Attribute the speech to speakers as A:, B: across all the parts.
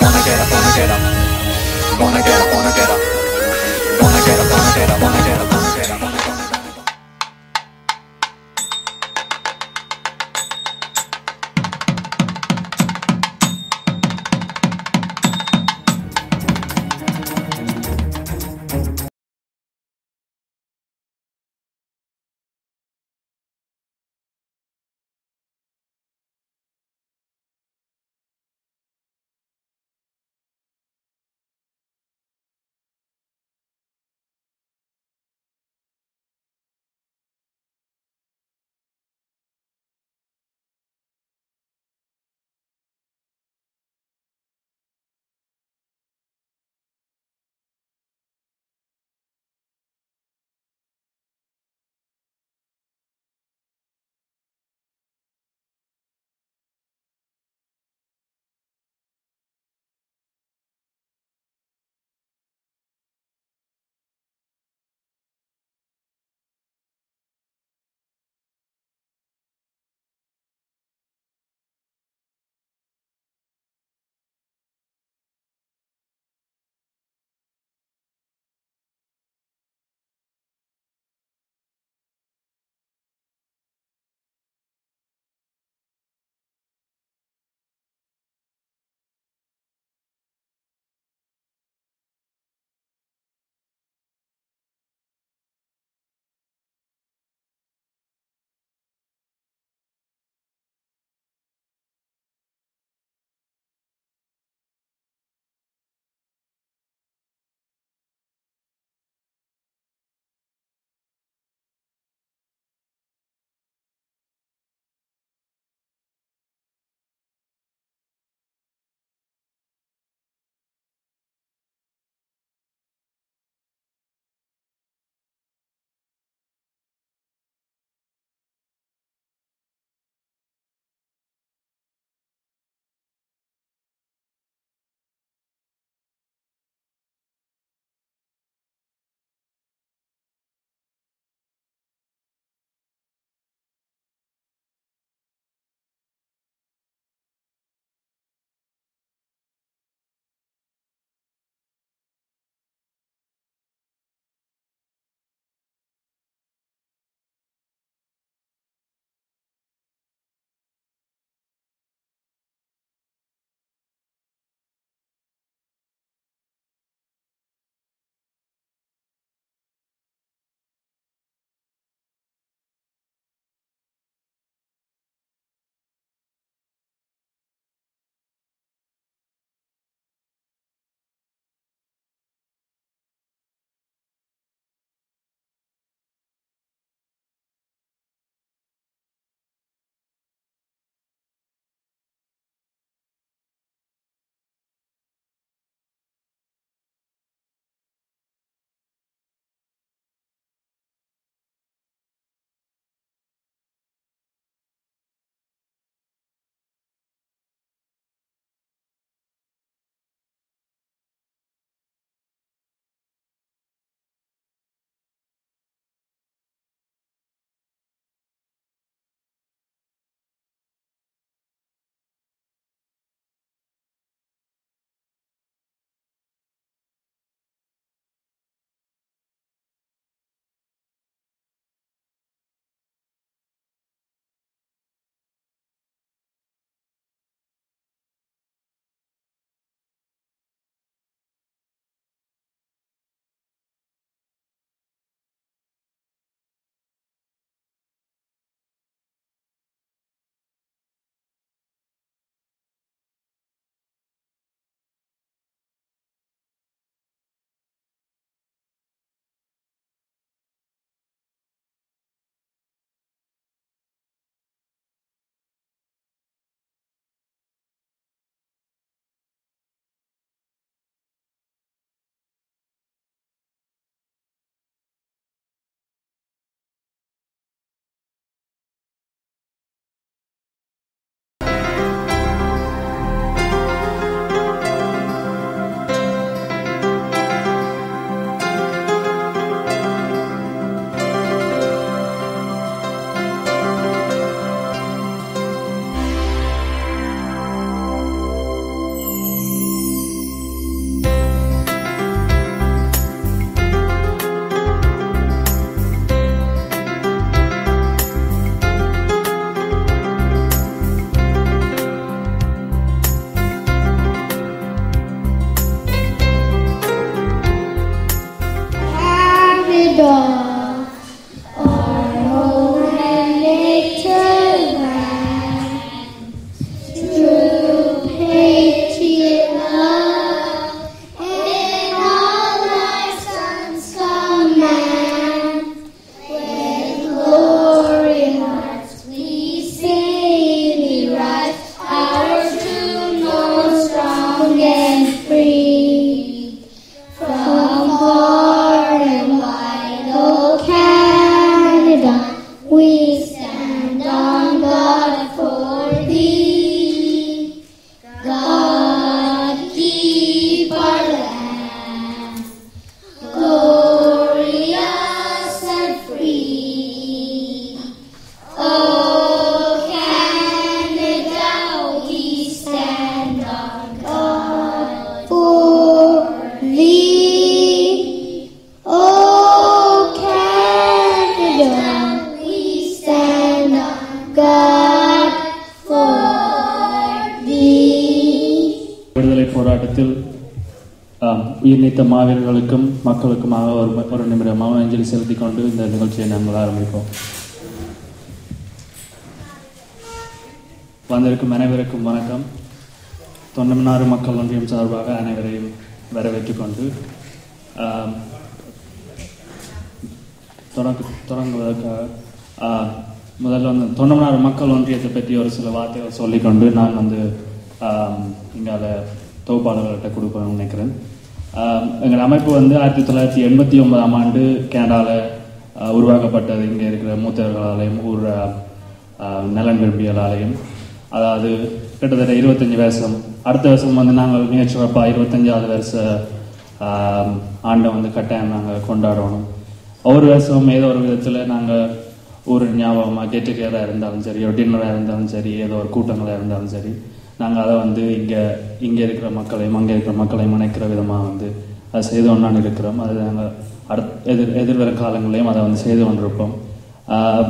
A: wanna get up, wanna get up, wanna get up, wanna get up, wanna get up, wanna get up, wanna get up, wanna get up.
B: விடுதலை போராட்டத்தில் ஆம், உயிர் நீத்த மாவீரர்களுக்கும் மக்களுக்குமாக ஒரு ம- ஒரு நிமிடம் மௌன அஞ்சலி செலுத்திக் கொண்டு இந்த நிகழ்ச்சியை நாங்கள் ஆரம்பிப்போம் வந்திருக்கும் அனைவருக்கும் வணக்கம் தொண்டமனாறு மக்கள் ஒன்றியம் சார்பாக அனைவரையும் வரவேற்றுக் கொண்டு ஆம், தொடங்க தொடங்குவதற்காக ஆ, முதல்ல வந்து தொண்டமனாறு மக்கள் ஒன்றியத்தை பற்றி ஒரு சில வார்த்தைகள் சொல்லிக்கொண்டு நான் வந்து ஆம், இங்கால தொகுப்பாளர்கள்ட்ட கொடுப்பேன்னு நினைக்கிறேன் ஆம், எங்கள் அமைப்பு வந்து ஆயிரத்தி தொள்ளாயிரத்தி எண்பத்தி ஒன்பதாம் ஆண்டு கனடாவில் உருவாக்கப்பட்டது இங்கே இருக்கிற மூத்தவர்களாலையும் ஊர் ஆ, நலன் விரும்பியலாலையும் அதாவது கிட்டத்தட்ட இருபத்தஞ்சி வருஷம் அடுத்த வருஷம் வந்து நாங்கள் மிகச் சிறப்பாக இருபத்தஞ்சாவது வருஷ ஆம், ஆண்டை வந்து கட்டாயம் நாங்கள் கொண்டாடணும் ஒவ்வொரு வருஷமும் ஏதோ ஒரு விதத்தில் நாங்கள் ஒரு ஞாபகமாக கெட் டுகெதராக இருந்தாலும் சரி ஒரு டின்னராக இருந்தாலும் சரி ஏதோ ஒரு கூட்டங்களாக இருந்தாலும் சரி நாங்கள் அதை வந்து இங்கே இங்கே இருக்கிற மக்களையும் அங்கே இருக்கிற மக்களையும் இணைக்கிற விதமாக வந்து அதை செய்து கொண்டாண்டு இருக்கிறோம் அது நாங்கள் அடுத் எதிர் எதிர்வரும் காலங்களையும் அதை வந்து செய்து கொண்டிருப்போம் ஆஹ்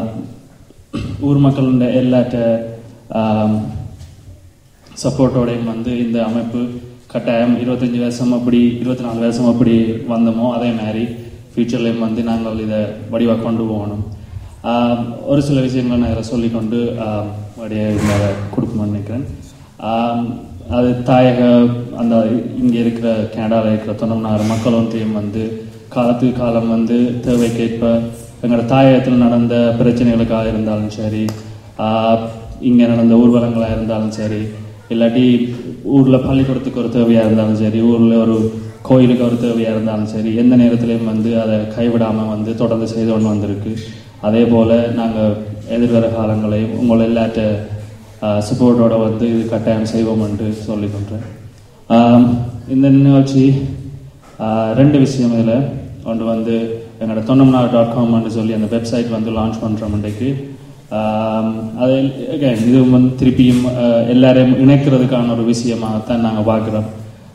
B: ஊர் மக்களுடைய எல்லாட்ட ஆஹ் சப்போர்ட்டோடையும் வந்து இந்த அமைப்பு கட்டாயம் இருபத்தஞ்சி வருஷம் அப்படி இருபத்தி நாலு வருஷம் அப்படி வந்தோமோ அதே மாதிரி ஃப்யூச்சர்லேயும் வந்து நாங்கள் இதை வடிவாக கொண்டு போகணும் ஆஹ் ஒரு சில விஷயங்களை நான் இதில் சொல்லிக்கொண்டு ஆஹ் அப்படியே இதில் கொடுக்கணும்னு நினைக்கிறேன் ஆஹ் அது தாயக அந்த இங்கே இருக்கிற கனடாவில் இருக்கிற தொண்ணூறு மக்கள் ஒன்றியம் வந்து காலத்துக்கு காலம் வந்து தேவைக்கேற்ப எங்களோட தாயகத்தில் நடந்த பிரச்சனைகளுக்காக இருந்தாலும் சரி ஆஹ் இங்கே நடந்த ஊர்வலங்களாக இருந்தாலும் சரி இல்லாட்டி ஊரில் பள்ளிக்கூடத்துக்கு ஒரு தேவையாக இருந்தாலும் சரி ஊரில் ஒரு கோயிலுக்கு ஒரு தேவையாக இருந்தாலும் சரி எந்த நேரத்திலையும் வந்து அதை கைவிடாமல் வந்து தொடர்ந்து செய்து கொண்டு வந்திருக்கு அதே போல் நாங்கள் எதிர்வர காலங்களையும் உங்களை எல்லாட்ட சப்போர்ட்டோட வந்து இது கட்டாயம் செய்வோம் என்று சொல்லிக்கொண்டேன் ஆம், இந்த நிகழ்ச்சி ஆஹ், ரெண்டு விஷயம் இதில் ஒன்று வந்து எங்களோட தொண்ணூறு டாட் காம்னு சொல்லி அந்த வெப்சைட் வந்து லான்ச் பண்ணுறோம் இன்றைக்கு ஆம், அது again, இது வந்து திருப்பியும் ஆஹ், எல்லாரையும் இணைக்கிறதுக்கான ஒரு விஷயமாகத்தான் நாங்கள் பார்க்குறோம்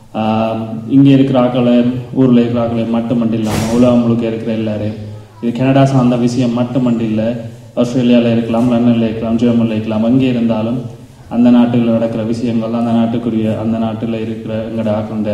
B: இங்கே இருக்கிற ஆக்களை ஊரில் இருக்கிற ஆக்களை மட்டுமட்டு இல்லாமல் உலகம் முழுக்க இருக்கிற எல்லாரையும் இது கனடா சார்ந்த விஷயம் மட்டுமட்டு இல்லை ஆஸ்திரேலியாவில் இருக்கலாம் லண்டனில் இருக்கலாம் ஜெர்மனில் இருக்கலாம் அங்கே இருந்தாலும் அந்த நாட்டில் நடக்கிற விஷயங்கள் அந்த நாட்டுக்குரிய அந்த நாட்டில் இருக்கிற எங்களோட ஆக்களோட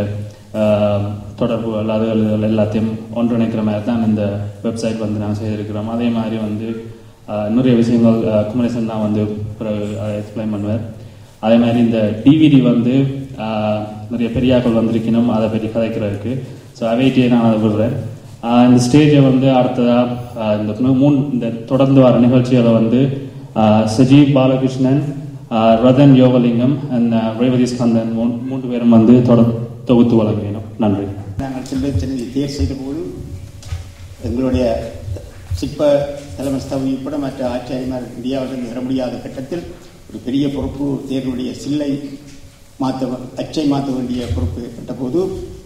B: தொடர்புகள் அதுகள் இதுகள் எல்லாத்தையும் ஒன்றிணைக்கிற மாதிரி தான் இந்த வெப்சைட் வந்து நாங்கள் செய்திருக்கிறோம் அதே மாதிரி வந்து ஆஹ், நிறைய விஷயங்கள் ஆஹ், குமரேசன் தான் வந்து பிறகு அதை எக்ஸ்பிளைன் பண்ணுவார் அதே மாதிரி இந்த டிவிடி வந்து ஆஹ், நிறைய பெரியாக்கள் வந்திருக்கணும் அதை பற்றி கதைக்கிறதுக்கு ஸோ அவைட்டியை நான் அதை விடுறேன் ஆஹ், இந்த ஸ்டேஜை வந்து அடுத்ததாக இந்த மூ- மூணு இந்த தொடர்ந்து வர நிகழ்ச்சிகளை வந்து ஆஹ், சஜீவ் பாலகிருஷ்ணன் ஆஹ், ரதன் யோகலிங்கம் அண்ட் ரேவதி ஸ்கந்தன் மூணு- மூன்று பேரும் வந்து தொடர் தொகுத்து வழங்கினோம் நன்றி
C: நாங்கள் செல்வ சென்னை தேர்வு செய்த போது எங்களுடைய சிற்ப தலைமை ஸ்தபதி உட்பட மற்ற ஆச்சாரியமார் இந்தியாவிலிருந்து வர முடியாத கட்டத்தில் ஒரு பெரிய பொறுப்பு தேர்வுடைய சில்லை மாற்ற அச்சை மாற்ற வேண்டிய பொறுப்பு ஏற்பட்ட போது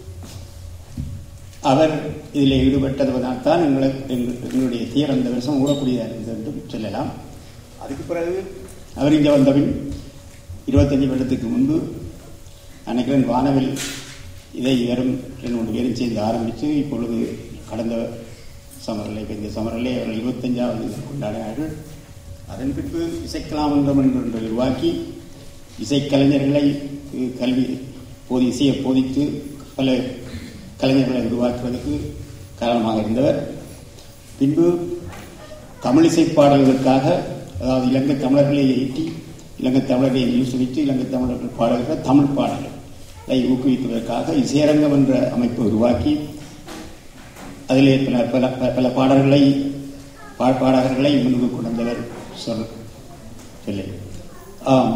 C: அவர் இதில் ஈடுபட்டதுனால் தான் எங்களை எங்கள் எங்களுடைய தேர் அந்த வருஷம் ஓடக்கூடியதாக இருந்தது என்றும் சொல்லலாம் அதுக்கு பிறகு அவர் இங்கே வந்தபின் இருபத்தஞ்சு வருடத்துக்கு முன்பு நினைக்கிறேன் வானவில் இதை வெறும் ரெண்டு மூணு பேரும் சேர்ந்து ஆரம்பித்து இப்பொழுது கடந்த சமரில் இப்போ இந்த சமரிலே அவர்கள் இருபத்தஞ்சாவது இது கொண்டாடினார்கள் அதன் பின்பு இசைக்கலாமன்றம் என்று ஒன்றை உருவாக்கி இசைக்கலைஞர்களை அஹ், கல்வி போதி இசையை போதித்து பல கலைஞர்களை உருவாக்குவதற்கு காரணமாக இருந்தவர் பின்பு தமிழிசை பாடல்களுக்காக அதாவது இலங்கை தமிழர்களை ஏற்றி இலங்கை தமிழர்களை யூசுவித்து இலங்கை தமிழர்கள் பாடுகிற தமிழ் பாடல்களை ஊக்குவிப்பதற்காக இசையரங்கம் என்ற அமைப்பை உருவாக்கி அதிலே பல பல பல- பல பாடல்களை பா- பாடகர்களை முன்னுக்கு கொண்டு வந்தவர் சொல் சொல்லி ஆம்.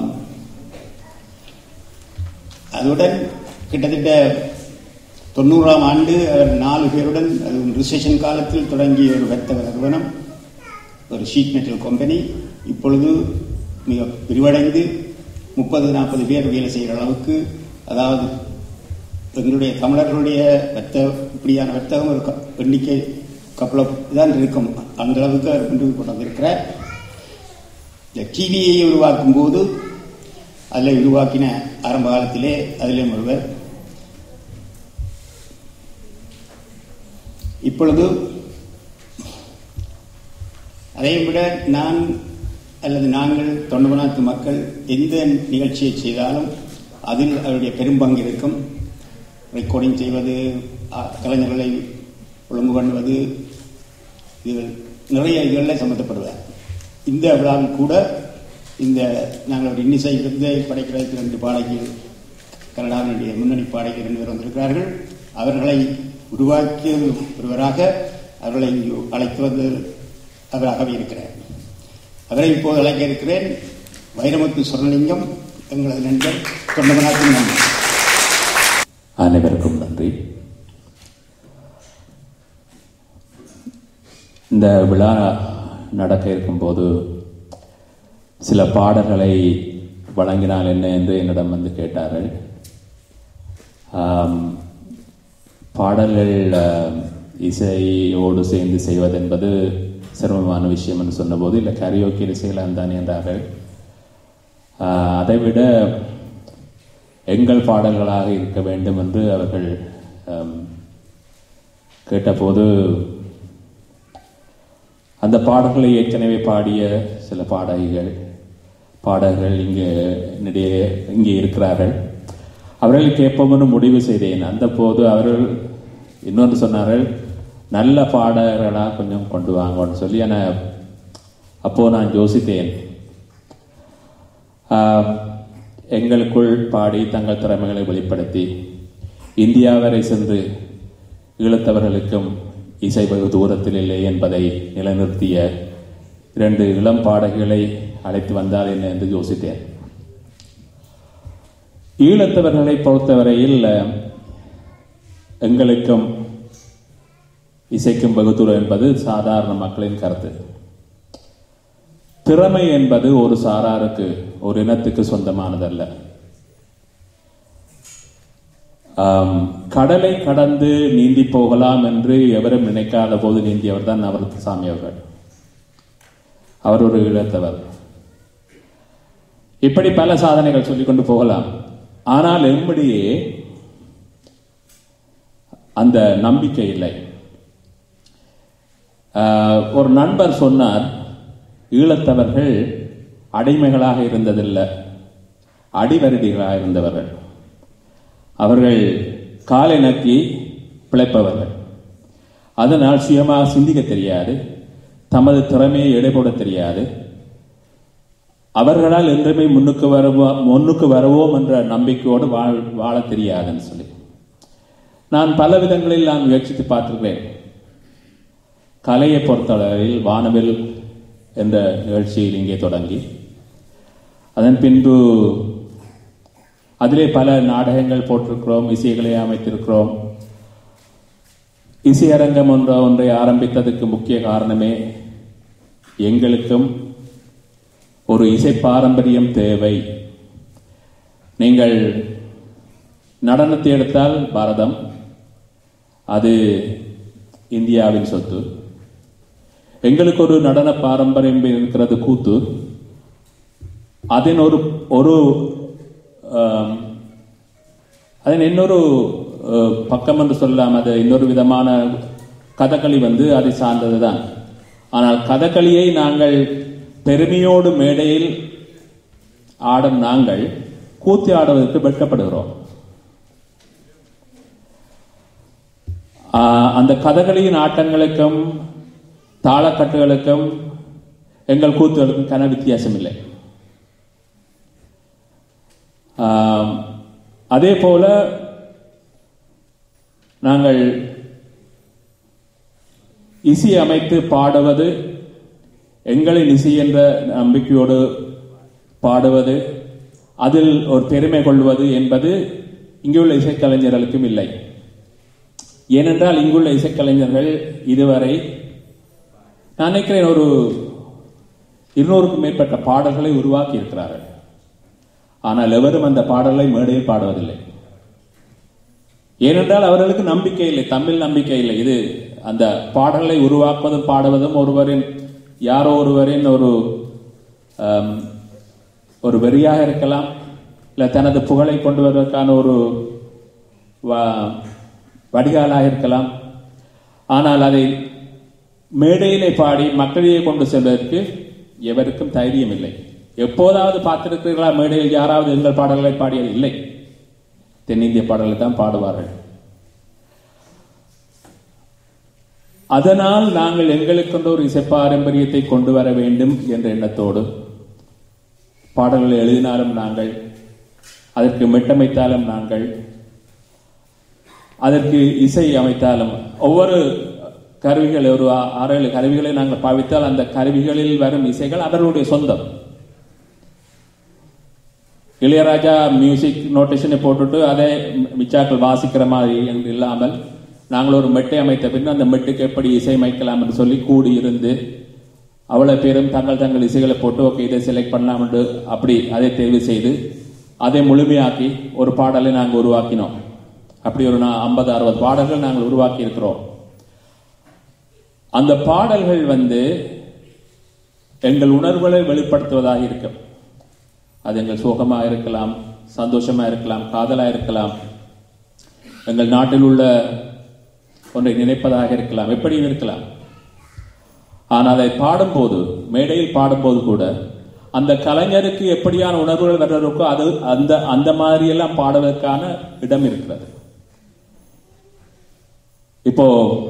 C: அதுடன் கிட்டத்தட்ட தொண்ணூறாம் ஆண்டு அவர் நாலு பேருடன் அது ரிசெஷன் காலத்தில் தொடங்கிய ஒரு வர்த்தக நிறுவனம் ஒரு ஷீட் மெட்டல் கம்பெனி இப்பொழுது மிக விரிவடைந்து முப்பது நாற்பது பேர் வேலை செய்கிற அளவுக்கு அதாவது எங்களுடைய தமிழர்களுடைய வர்த்த இப்படியான வர்த்தகம் ஒரு க- எண்ணிக்கை கப்பல தான் இருக்கும் அந்த அளவுக்கு அவர் கொண்டு கொண்டு வந்திருக்கிறார் இந்த டிவியை உருவாக்கும் போது அதில் உருவாக்கின ஆரம்ப காலத்திலே அதிலே ஒருவர் இப்பொழுது அதை விட நான் அல்லது நாங்கள் தொண்டமனாத்து மக்கள் எந்த நிகழ்ச்சியை செய்தாலும் அதில் அவருடைய பெரும்பங்கு இருக்கும் ரெக்கார்டிங் செய்வது அ- கலைஞர்களை ஒழுங்கு பண்ணுவது இது நிறைய இதுகளில் சம்மந்தப்படுவார் இந்த விழாவில் கூட இந்த நாங்கள் ஒரு இன்னிசை விருதை படைக்கிறதுக்கு ரெண்டு பாடகிகள் கனடாவினுடைய முன்னணி பாடகர் ரெண்டு பேர் வந்திருக்கிறார்கள் அவர்களை உருவாக்கிய ஒருவராக அவர்களை இங்கு அழைத்து வந்து அவராகவே இருக்கிறார் அவரை இப்போது அழைக்க இருக்கிறேன் வைரமுத்து சொர்ணலிங்கம் எங்களது நண்பர் தொண்டமனாத்தின் நண்பர்
D: அனைவருக்கும் நன்றி இந்த விழா நடக்க இருக்கும்போது சில பாடல்களை வழங்கினால் என்ன என்று என்னிடம் வந்து கேட்டார்கள் ஆம், பாடல்கள் ஆம், இசையோடு சேர்ந்து செய்வதென்பது சிரமமான விஷயம் என்று சொன்னபோது இல்லை கரியோக்கி இசையெல்லாம் தான் என்றார்கள் ஆ, அதைவிட எங்கள் பாடல்களாக இருக்க வேண்டும் என்று அவர்கள் ஆம், கேட்டபோது அந்த பாடல்களை ஏற்கனவே பாடிய சில பாடகிகள் பாடகர்கள் இங்கே என்னிடையே இங்கே இருக்கிறார்கள் அவர்களுக்கு எப்பவும் முடிவு செய்தேன் அந்த போது அவர்கள் இன்னொன்று சொன்னார்கள் நல்ல பாடகர்களாக கொஞ்சம் கொண்டு வாங்கன்னு சொல்லி என அப்போ நான் யோசித்தேன் ஆஹ், எங்களுக்குள் பாடி தங்கள் திறமைகளை வெளிப்படுத்தி இந்தியா வரை சென்று ஈழத்தவர்களுக்கும் இசை வெகு தூரத்தில் இல்லை என்பதை நிலைநிறுத்திய இரண்டு இளம் பாடகிகளை அழைத்து வந்தால் என்ன என்று யோசித்தேன் ஈழத்தவர்களை பொறுத்தவரையில் அஹ், எங்களுக்கும் இசைக்கும் வெகுதூரம் என்பது சாதாரண மக்களின் கருத்து திறமை என்பது ஒரு சாராருக்கு ஒரு இனத்துக்கு சொந்தமானதல்ல ஆம், கடலை கடந்து நீந்தி போகலாம் என்று எவரும் நினைக்காத போது நீந்தியவர் தான் நவரத் சாமி அவர்கள் அவர் ஒரு ஈழத்தவர் இப்படி பல சாதனைகள் சொல்லிக் கொண்டு போகலாம் ஆனால் எம்மிடையே அந்த நம்பிக்கை இல்லை ஆஹ், ஒரு நண்பர் சொன்னார் ஈழத்தவர்கள் அடிமைகளாக இருந்ததில்லை அடிவருடிகளாக இருந்தவர்கள் அவர்கள் காலை நக்கி பிழைப்பவர்கள் அதனால் சுயமாக சிந்திக்க தெரியாது தமது திறமையை எடைபோட தெரியாது அவர்களால் என்றுமே முன்னுக்கு வருவோ முன்னுக்கு வருவோம் என்ற நம்பிக்கையோடு வாழ் வாழ தெரியாதுன்னு சொல்லி நான் பல விதங்களில் நான் முயற்சித்து பார்த்திருக்கிறேன் கலையை பொறுத்தளவில் வானவில் என்ற நிகழ்ச்சியில் இங்கே தொடங்கி அதன் பின்பு அதிலே பல நாடகங்கள் போட்டிருக்கிறோம் இசைகளை அமைத்திருக்கிறோம் இசையரங்கம் என்ற ஒன்றை ஆரம்பித்ததுக்கு முக்கிய காரணமே எங்களுக்கும் ஒரு இசை பாரம்பரியம் தேவை நீங்கள் நடனத்தை எடுத்தால் பாரதம் அது இந்தியாவின் சொத்து எங்களுக்கு ஒரு நடன பாரம்பரியம் இருக்கிறது கூத்து அதன் ஒரு ஒரு ஆம், அதன் இன்னொரு அஹ், பக்கம் என்று சொல்லலாம் அது இன்னொரு விதமான கதகளி வந்து அதை சார்ந்தது தான் ஆனால் கதகளியை நாங்கள் பெருமையோடு மேடையில் ஆடும் நாங்கள் கூத்தி ஆடுவதற்கு வெட்கப்படுகிறோம் ஆஹ், அந்த கதகளியின் ஆட்டங்களுக்கும் தாளக்கட்டுகளுக்கும் எங்கள் கூத்துகளுக்கும் கன வித்தியாசம் இல்லை ஆம், அதே போல நாங்கள் இசை அமைத்து பாடுவது எங்களின் இசை என்ற நம்பிக்கையோடு பாடுவது அதில் ஒரு பெருமை கொள்வது என்பது இங்குள்ள இசைக்கலைஞர்களுக்கும் இல்லை ஏனென்றால் இங்குள்ள இசைக்கலைஞர்கள் இதுவரை நான் நினைக்கிறேன் ஒரு இருநூறுக்கும் மேற்பட்ட பாடல்களை உருவாக்கி இருக்கிறார்கள் ஆனால் எவரும் அந்த பாடலை மேடையில் பாடுவதில்லை ஏனென்றால் அவர்களுக்கு நம்பிக்கை இல்லை தமிழ் நம்பிக்கை இல்லை இது அந்த பாடலை உருவாக்குவதும் பாடுவதும் ஒருவரின் யாரோ ஒருவரின் ஒரு ஆம், ஒரு வெறியாக இருக்கலாம் இல்லை தனது புகழை கொண்டு வருவதற்கான ஒரு வ- வடிகாலாக இருக்கலாம் ஆனால் அதை மேடையிலே பாடி மக்களையே கொண்டு செல்வதற்கு எவருக்கும் தைரியம் இல்லை எப்போதாவது பார்த்திருக்கிறீர்களா மேடையில் யாராவது எங்கள் பாடல்களை பாடியது இல்லை தென்னிந்திய பாடல்களை தான் பாடுவார்கள் அதனால் நாங்கள் எங்களுக்கென்ற ஒரு இசை பாரம்பரியத்தை கொண்டு வர வேண்டும் என்ற எண்ணத்தோடு பாடல்களை எழுதினாலும் நாங்கள் அதற்கு மெட்டமைத்தாலும் நாங்கள் அதற்கு இசை அமைத்தாலும் ஒவ்வொரு கருவிகள் ஒரு ஆ- ஆறு ஏழு கருவிகளை நாங்கள் பாவித்தால் அந்த கருவிகளில் வரும் இசைகள் அவர்களுடைய சொந்தம் இளையராஜா மியூசிக் நோட்டேஷனை போட்டுட்டு அதை மிச்சாக்கள் வாசிக்கிற மாதிரி என்று இல்லாமல் நாங்கள் ஒரு மெட்டை அமைத்த பின் அந்த மெட்டுக்கு எப்படி இசையமைக்கலாம் என்று சொல்லி கூடி இருந்து அவ்வளவு பேரும் தங்கள் தங்கள் இசைகளை போட்டு ஓகே இதை செலக்ட் பண்ணலாம் என்று அப்படி அதை தேர்வு செய்து அதை முழுமையாக்கி ஒரு பாடலை நாங்கள் உருவாக்கினோம் அப்படி ஒரு ஐம்பது அறுபது பாடல்கள் நாங்கள் உருவாக்கி இருக்கிறோம் அந்த பாடல்கள் வந்து எங்கள் உணர்வுகளை வெளிப்படுத்துவதாக இருக்கும் அது எங்கள் சோகமா இருக்கலாம் சந்தோஷமா இருக்கலாம் காதலா இருக்கலாம் எங்கள் நாட்டில் உள்ள ஒன்றை நினைப்பதாக இருக்கலாம் எப்படியும் இருக்கலாம் ஆனால் அதை பாடும்போது மேடையில் பாடும்போது கூட அந்த கலைஞருக்கு எப்படியான உணர்வுகள் வர்றதற்கோ அது அந்த அந்த மாதிரி எல்லாம் பாடுவதற்கான இடம் இருக்கிறது இப்போ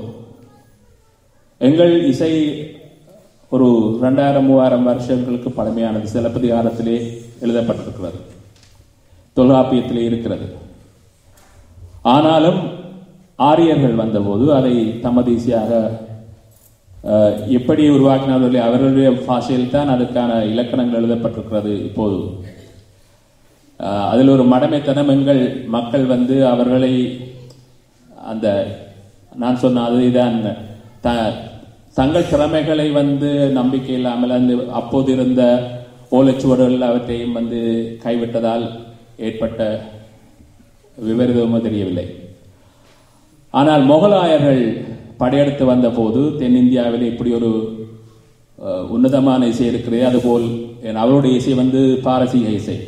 D: எங்கள் இசை ஒரு ரெண்டாயிரம் மூவாயிரம் வருஷங்களுக்கு பழமையானது சிலப்பதிகாரத்திலே எழுதப்பட்டிருக்கிறது தொல்காப்பியத்திலே இருக்கிறது ஆனாலும் ஆரியர்கள் வந்தபோது அதை தமது இசையாக அஹ், எப்படி உருவாக்கினார்களே அவர்களுடைய பாஷையில் தான் அதற்கான இலக்கணங்கள் எழுதப்பட்டிருக்கிறது இப்போது அஹ், அதில் ஒரு மடமைத்தனம் எங்கள் மக்கள் வந்து அவர்களை அந்த நான் சொன்ன அதுதான் த தங்கள் திறமைகளை வந்து நம்பிக்கை இல்லாமல் அந்த அப்போது இருந்த ஓலைச்சுவடுகள் அவற்றையும் வந்து கைவிட்டதால் ஏற்பட்ட விபரீதமோ தெரியவில்லை ஆனால் முகலாயர்கள் படையெடுத்து வந்தபோது தென்னிந்தியாவில் இப்படி ஒரு அஹ், உன்னதமான இசை இருக்கிறது அதுபோல் என் அவருடைய இசை வந்து பாரசீக இசை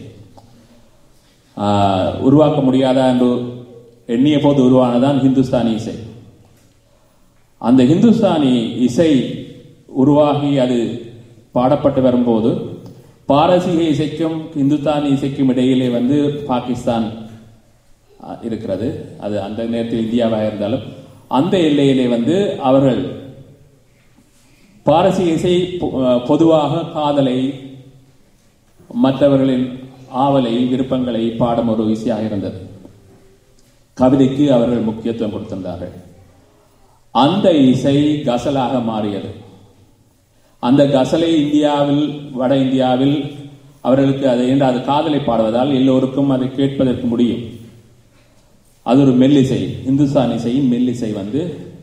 D: ஆஹ், உருவாக்க முடியாதா என்று எண்ணிய போது உருவானதான் ஹிந்துஸ்தானி இசை அந்த ஹிந்துஸ்தானி இசை உருவாகி அது பாடப்பட்டு வரும்போது பாரசீக இசைக்கும் இந்துஸ்தானி இசைக்கும் இடையிலே வந்து பாகிஸ்தான் அஹ், இருக்கிறது அது அந்த நேரத்தில் இந்தியாவாக இருந்தாலும் அந்த எல்லையிலே வந்து அவர்கள் பாரசீக இசை பொ- அஹ், பொதுவாக காதலை மற்றவர்களின் ஆவலை விருப்பங்களை பாடும் ஒரு இசையாக இருந்தது கவிதைக்கு அவர்கள் முக்கியத்துவம் கொடுத்திருந்தார்கள் அந்த இசை கசலாக மாறியது அந்த கசலை இந்தியாவில் வட இந்தியாவில் அவர்களுக்கு அதை என்று அது காதலை பாடுவதால் எல்லோருக்கும் அதை கேட்பதற்கு முடியும் அது ஒரு மெல்லிசை இந்துஸ்தான் இசையின் மெல்லிசை வந்து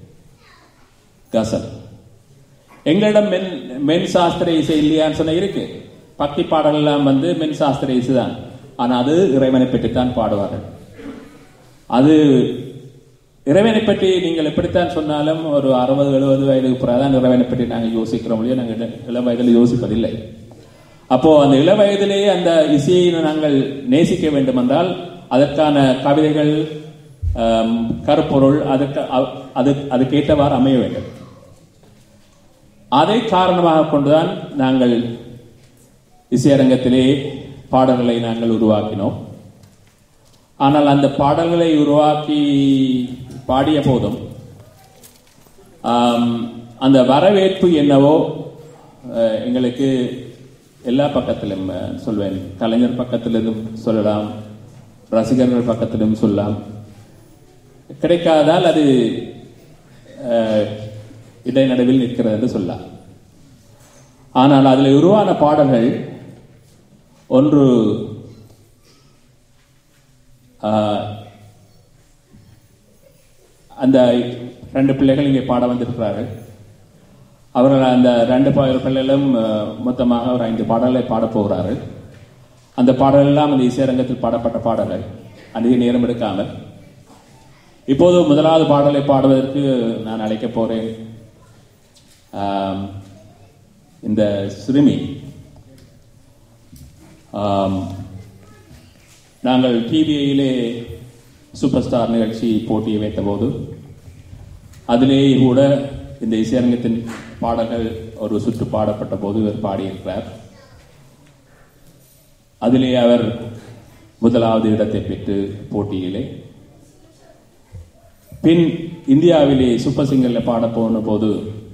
D: கசல் எங்களிடம் மென் மென் சாஸ்திர இசை இல்லையான்னு சொன்ன இருக்கு பக்தி பாடல் எல்லாம் வந்து மென் சாஸ்திர இசை தான் ஆனா அது இறைவனை பற்றித்தான் பாடுவார்கள் அது இறைவனை பற்றி நீங்கள் எப்படித்தான் சொன்னாலும் ஒரு அறுபது எழுபது வயதுக்கு பிறகுதான் இறைவனை பற்றி நாங்கள் யோசிக்கிறோம் இல்லையா நாங்கள் இள- இளம் வயதில் யோசிப்பதில்லை அப்போ அந்த இள வயதிலேயே அந்த இசையை நாங்கள் நேசிக்க வேண்டும் என்றால் அதற்கான கவிதைகள் ஆம், கருப்பொருள் அதற்கு அ- அது அதுக்கேற்றவாறு அமைய வேண்டும் அதை காரணமாக கொண்டுதான் நாங்கள் இசையரங்கத்திலே பாடல்களை நாங்கள் உருவாக்கினோம் ஆனால் அந்த பாடல்களை உருவாக்கி பாடிய போதும் ஆம், அந்த வரவேற்பு என்னவோ அஹ், எங்களுக்கு எல்லா பக்கத்திலும் அஹ், சொல்வேன் கலைஞர் பக்கத்திலும் சொல்லலாம் ரசிகர்கள் பக்கத்திலும் சொல்லலாம் கிடைக்காதால் அது அஹ், இடைநடுவில் நிற்கிறது என்று சொல்லலாம் ஆனால் அதில் உருவான பாடல்கள் ஒன்று ஆஹ், அந்த ரெண்டு பிள்ளைகள் இங்கே பாட வந்திருக்கிறார்கள் அவர்கள் அந்த ரெண்டு பா- பிள்ளைகளும் ஆஹ், மொத்தமாக ஒரு ஐந்து பாடல்களை பாடப் போகிறார்கள் அந்த பாடல்கள் எல்லாம் அந்த இசையரங்கத்தில் பாடப்பட்ட பாடல்கள் அதிக நேரம் எடுக்காமல் இப்போது முதலாவது பாடலை பாடுவதற்கு நான் அழைக்கப் போறேன் ஆம், இந்த சிறுமி ஆம், நாங்கள் டிவியிலே சூப்பர் ஸ்டார் நிகழ்ச்சி போட்டியை வைத்தபோது அதிலேயே கூட இந்த இசையரங்கத்தின் பாடல்கள் ஒரு சுற்று பாடப்பட்ட போது இவர் பாடியிருக்கிறார் அதிலே அவர் முதலாவது இடத்தை பெற்று போட்டியிலே பின் இந்தியாவிலே சூப்பர் சிங்கரில் பாட போன போது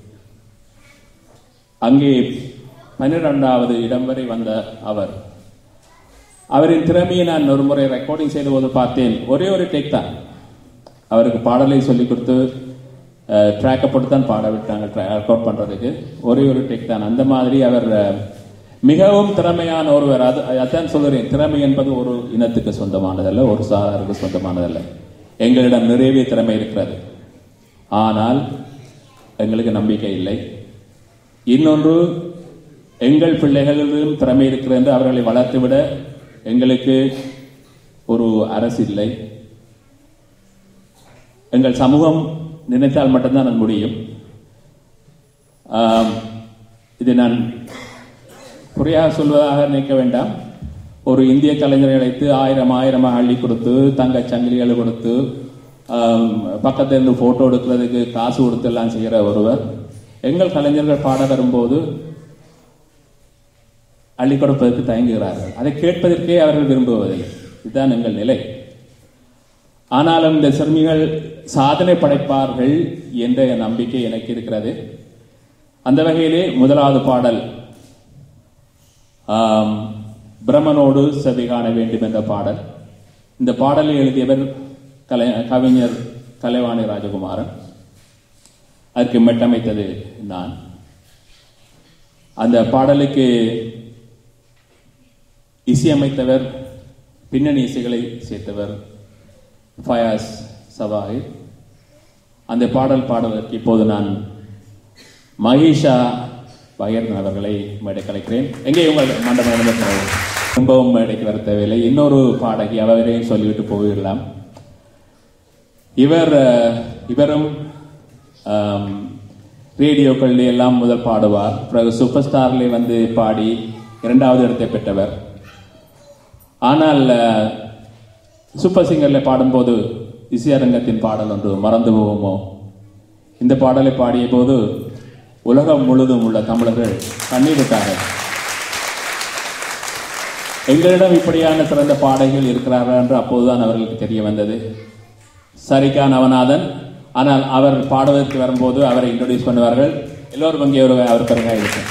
D: அங்கே பன்னிரெண்டாவது இடம் வரை வந்த அவர் அவரின் திறமையை நான் ஒரு முறை ரெக்கார்டிங் செய்த போது பார்த்தேன் ஒரே ஒரு டேக் தான் அவருக்கு பாடலை சொல்லி கொடுத்து ட்ராக்கை போட்டு தான் பாட விட்டாங்க ரெக்கார்ட் பண்றதுக்கு ஒரே ஒரு டேக் தான் அந்த மாதிரி அவர் அஹ், மிகவும் திறமையான ஒருவர் அது அதான் சொல்கிறேன் திறமை என்பது ஒரு இனத்துக்கு சொந்தமானதல்ல ஒரு சாராருக்கு சொந்தமானதல்ல எங்களிடம் நிறையவே திறமை இருக்கிறது ஆனால் எங்களுக்கு நம்பிக்கை இல்லை இன்னொன்று எங்கள் பிள்ளைகளிலும் திறமை இருக்கிறது என்று அவர்களை வளர்த்துவிட எங்களுக்கு ஒரு அரசு இல்லை எங்கள் சமூகம் நினைத்தால் மட்டும்தான் அது முடியும் ஆம், இதை நான் குறையாக சொல்வதாக நினைக்க வேண்டாம் ஒரு இந்திய கலைஞரை அழைத்து ஆயிரம் ஆயிரம் அள்ளி கொடுத்து தங்க சங்கிலிகளை கொடுத்து ஆம், பக்கத்துல இருந்து போட்டோ எடுக்கிறதுக்கு காசு கொடுத்து எல்லாம் செய்கிற ஒருவர் எங்கள் கலைஞர்கள் பாட வரும்போது அள்ளி கொடுப்பதற்கு தயங்குகிறார்கள் அதை கேட்பதற்கே அவர்கள் விரும்புவதில்லை இதுதான் எங்கள் நிலை ஆனாலும் இந்த சிறுமிகள் சாதனை படைப்பார்கள் என்ற நம்பிக்கை எனக்கு இருக்கிறது அந்த வகையிலே முதலாவது பாடல் ஆம், பிரம்மனோடு செவி காண வேண்டும் என்ற பாடல் இந்த பாடலை எழுதியவர் கலை கவிஞர் கலைவாணி ராஜகுமாரன் அதற்கு மெட்டமைத்தது நான் அந்த பாடலுக்கு இசையமைத்தவர் பின்னணி இசைகளை சேர்த்தவர் ஃபயாஸ் சவாஹி அந்த பாடல் பாடுவதற்கு இப்போது நான் மகேஷா பகர்ன் அவர்களை மேடை கலைக்கிறேன் எங்கே உங்கள் மண்டபம் திரும்பவும் மேடைக்கு வர தேவையில்லை இன்னொரு பாடகி அவரையும் சொல்லிவிட்டு போயிடலாம் இவர் அஹ், இவரும் ஆம், ரேடியோக்களில் எல்லாம் முதல் பாடுவார் பிறகு சூப்பர் ஸ்டார்ல வந்து பாடி இரண்டாவது இடத்தை பெற்றவர் ஆனால் அஹ், சூப்பர் சிங்கர்ல பாடும்போது இசையரங்கத்தின் பாடல் ஒன்று மறந்து போவோமோ இந்த பாடலை பாடிய போது உலகம் முழுதும் உள்ள தமிழர்கள் கண்ணீர் விட்டார்கள் எங்களிடம் இப்படியான சிறந்த பாடகிகள் இருக்கிறார்கள் என்று அப்போதுதான் அவர்களுக்கு தெரிய வந்தது சரிகா நவநாதன் ஆனால் அவர் பாடுவதற்கு வரும்போது அவரை இன்ட்ரோடியூஸ் பண்ணுவார்கள் எல்லோரும் அங்கே ஒரு அவர் பிறகாக இருக்கும்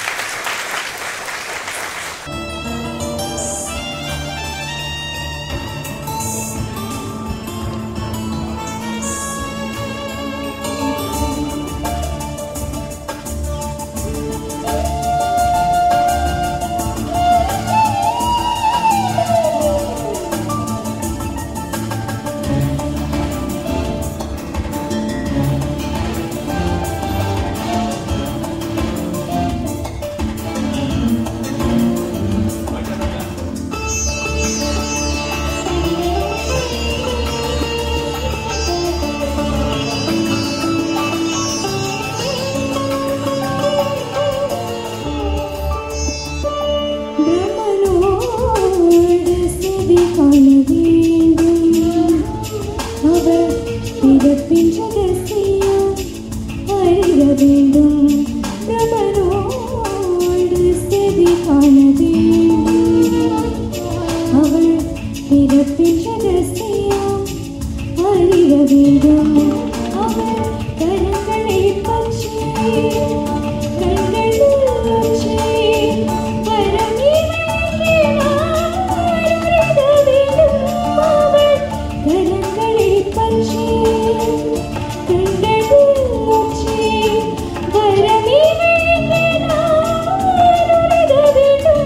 E: பிரம்மனோடு செவி காண வேண்டும் அவர் பிறப்பின் ரகசியம் அறிய வேண்டும் பிரம்மனோடு செவி காண வேண்டும் அவர் பிறப்பின் ரகசியம் அறிய வேண்டும் அவர் கரங்களை பற்றி கண்கள் உள்ளொற்றி பரமிவென்று நான் அறிய வேண்டும் அவர் கரங்களை பற்றி கண்கள் உள்ளொற்றி பரமிவென்று நான் அறிய வேண்டும்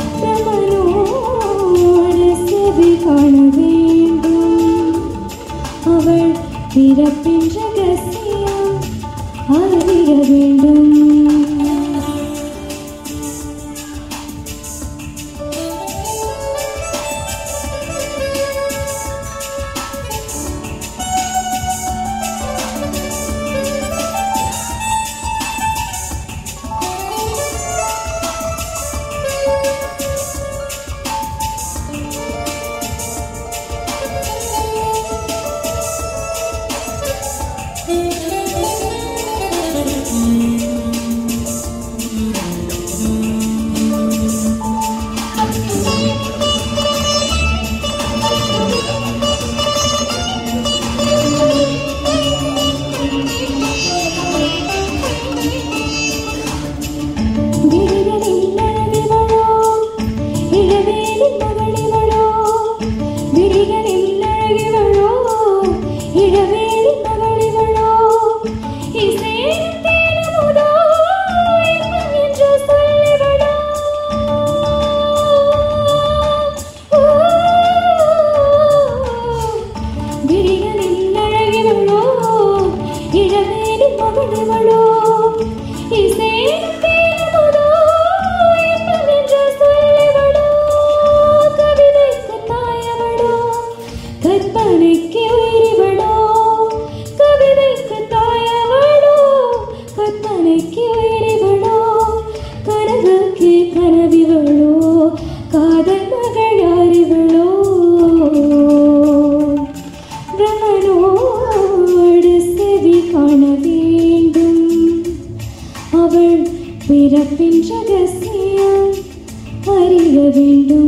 E: பிரமனோடு செவி காண வேண்டும் அவள் பிறப்பின் ரகசியம் அறிய வேண்டும் இளவேலி மகளிவளோ இசையும் தேனமுதோ இன்பம் என்று சொல்லிவளோ விழிகளில் அழகிவளோ இளவேலி மகளிவளோ இசையும் தேனமுதோ இன்பம் என்று சொல்லிவளோ கவிதைக்கு தாயவளோ கற்பனைக்கு உயிரிவளோ கவிதைக்கு தாயவளோ கற்பனைக்கு உயிரிவளோ கனவுக்கு கனவிவளோ காதல் மகளாரிவளோ பிரமனோடு செவி காண வேண்டும் அவள் பிறப்பின் ரகசியம் அறிய வேண்டும்